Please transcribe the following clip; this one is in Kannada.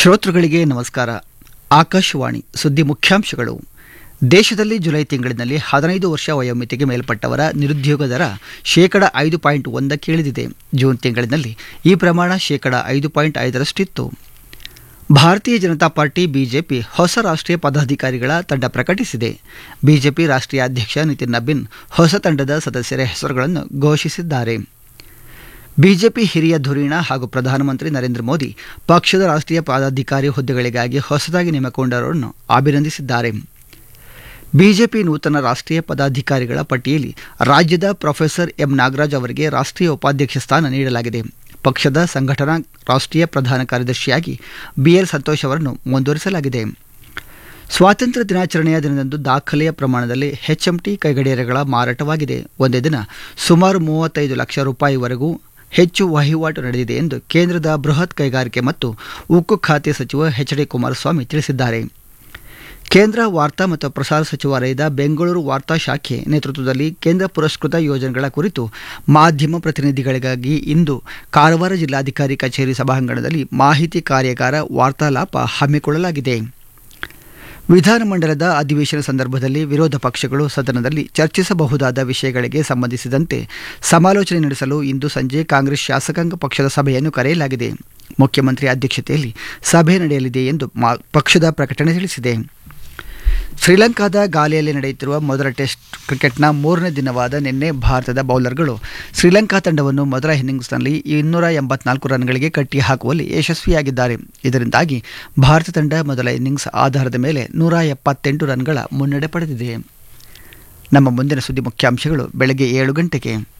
ಶ್ರೋತೃಗಳಿಗೆ ನಮಸ್ಕಾರ ಆಕಾಶವಾಣಿ ಸುದ್ದಿ ಮುಖ್ಯಾಂಶಗಳು ದೇಶದಲ್ಲಿ ಜುಲೈ ತಿಂಗಳಿನಲ್ಲಿ ಹದಿನೈದು ವರ್ಷ ವಯೋಮಿತಿಗೆ ಮೇಲ್ಪಟ್ಟವರ ನಿರುದ್ಯೋಗ ದರ ಶೇಕಡ ಐದು ಪಾಯಿಂಟ್ ಒಂದಕ್ಕೆ ಇಳಿದಿದೆ ಜೂನ್ ತಿಂಗಳಿನಲ್ಲಿ ಈ ಪ್ರಮಾಣ ಶೇಕಡ ಐದು ಪಾಯಿಂಟ್ ಐದರಷ್ಟಿತ್ತು ಭಾರತೀಯ ಜನತಾ ಪಾರ್ಟಿ ಬಿಜೆಪಿ ಹೊಸ ರಾಷ್ಟ್ರೀಯ ಪದಾಧಿಕಾರಿಗಳ ತಂಡ ಪ್ರಕಟಿಸಿದೆ ಬಿಜೆಪಿ ರಾಷ್ಟ್ರೀಯ ಅಧ್ಯಕ್ಷ ನಿತಿನ್ ನಬೀನ್ ಹೊಸ ತಂಡದ ಸದಸ್ಯರ ಹೆಸರುಗಳನ್ನು ಘೋಷಿಸಿದ್ದಾರೆ ಬಿಜೆಪಿ ಹಿರಿಯ ಧುರೀಣ ಹಾಗೂ ಪ್ರಧಾನಮಂತ್ರಿ ನರೇಂದ್ರ ಮೋದಿ ಪಕ್ಷದ ರಾಷ್ಟ್ರೀಯ ಪದಾಧಿಕಾರಿ ಹುದ್ದೆಗಳಿಗಾಗಿ ಹೊಸದಾಗಿ ನೇಮಕೊಂಡವರನ್ನು ಅಭಿನಂದಿಸಿದ್ದಾರೆ ಬಿಜೆಪಿ ನೂತನ ರಾಷ್ಟ್ರೀಯ ಪದಾಧಿಕಾರಿಗಳ ಪಟ್ಟಿಯಲ್ಲಿ ರಾಜ್ಯದ ಪ್ರೊಫೆಸರ್ ಎಂ ನಾಗರಾಜ್ ಅವರಿಗೆ ರಾಷ್ಟ್ರೀಯ ಉಪಾಧ್ಯಕ್ಷ ಸ್ಥಾನ ನೀಡಲಾಗಿದೆ ಪಕ್ಷದ ಸಂಘಟನಾ ರಾಷ್ಟ್ರೀಯ ಪ್ರಧಾನ ಕಾರ್ಯದರ್ಶಿಯಾಗಿ ಬಿಎಲ್ ಸಂತೋಷ್ ಅವರನ್ನು ಮುಂದುವರಿಸಲಾಗಿದೆ ಸ್ವಾತಂತ್ರ್ಯ ದಿನಾಚರಣೆಯ ದಿನದಂದು ದಾಖಲೆಯ ಪ್ರಮಾಣದಲ್ಲಿ ಹೆಚ್ಎಂಟಿ ಕೈಗಡಿಯಾರಗಳ ಮಾರಾಟವಾಗಿದೆ ಒಂದೇ ದಿನ ಸುಮಾರು ಮೂವತ್ತೈದು ಲಕ್ಷ ರೂಪಾಯಿವರೆಗೂ ಹೆಚ್ಚು ವಹಿವಾಟು ನಡೆದಿದೆ ಎಂದು ಕೇಂದ್ರದ ಬೃಹತ್ ಕೈಗಾರಿಕೆ ಮತ್ತು ಉಕ್ಕು ಖಾತೆ ಸಚಿವ ಎಚ್ ಡಿ ಕುಮಾರಸ್ವಾಮಿ ತಿಳಿಸಿದ್ದಾರೆ ಕೇಂದ್ರ ವಾರ್ತಾ ಮತ್ತು ಪ್ರಸಾರ ಸಚಿವಾಲಯದ ಬೆಂಗಳೂರು ವಾರ್ತಾ ಶಾಖೆ ನೇತೃತ್ವದಲ್ಲಿ ಕೇಂದ್ರ ಪುರಸ್ಕೃತ ಯೋಜನೆಗಳ ಕುರಿತು ಮಾಧ್ಯಮ ಪ್ರತಿನಿಧಿಗಳಿಗಾಗಿ ಇಂದು ಕಾರವಾರ ಜಿಲ್ಲಾಧಿಕಾರಿ ಕಚೇರಿ ಸಭಾಂಗಣದಲ್ಲಿ ಮಾಹಿತಿ ಕಾರ್ಯಾಗಾರ ವಾರ್ತಾಲಾಪ ಹಮ್ಮಿಕೊಳ್ಳಲಾಗಿದೆ ವಿಧಾನಮಂಡಲದ ಅಧಿವೇಶನ ಸಂದರ್ಭದಲ್ಲಿ ವಿರೋಧ ಪಕ್ಷಗಳು ಸದನದಲ್ಲಿ ಚರ್ಚಿಸಬಹುದಾದ ವಿಷಯಗಳಿಗೆ ಸಂಬಂಧಿಸಿದಂತೆ ಸಮಾಲೋಚನೆ ನಡೆಸಲು ಇಂದು ಸಂಜೆ ಕಾಂಗ್ರೆಸ್ ಶಾಸಕಾಂಗ ಪಕ್ಷದ ಸಭೆಯನ್ನು ಕರೆಯಲಾಗಿದೆ ಮುಖ್ಯಮಂತ್ರಿ ಅಧ್ಯಕ್ಷತೆಯಲ್ಲಿ ಸಭೆ ನಡೆಯಲಿದೆ ಎಂದು ಪಕ್ಷದ ಪ್ರಕಟಣೆ ತಿಳಿಸಿದೆ ಶ್ರೀಲಂಕಾದ ಗಾಲಿಯಲ್ಲಿ ನಡೆಯುತ್ತಿರುವ ಮೊದಲ ಟೆಸ್ಟ್ ಕ್ರಿಕೆಟ್ನ ಮೂರನೇ ದಿನವಾದ ನಿನ್ನೆ ಭಾರತದ ಬೌಲರ್ಗಳು ಶ್ರೀಲಂಕಾ ತಂಡವನ್ನು ಮೊದಲ ಇನ್ನಿಂಗ್ಸ್ನಲ್ಲಿ ಇನ್ನೂರ ಎಂಬತ್ನಾಲ್ಕು ರನ್ಗಳಿಗೆ ಕಟ್ಟಿ ಹಾಕುವಲ್ಲಿ ಯಶಸ್ವಿಯಾಗಿದ್ದಾರೆ ಇದರಿಂದಾಗಿ ಭಾರತ ತಂಡ ಮೊದಲ ಇನ್ನಿಂಗ್ಸ್ ಆಧಾರದ ಮೇಲೆ ನೂರ ಎಪ್ಪತ್ತೆಂಟು ರನ್ಗಳ ಮುನ್ನಡೆ ಪಡೆದಿದೆ ನಮ್ಮ ಮುಂದಿನ ಸುದ್ದಿ ಮುಖ್ಯಾಂಶಗಳು ಬೆಳಗ್ಗೆ ಏಳು ಗಂಟೆಗೆ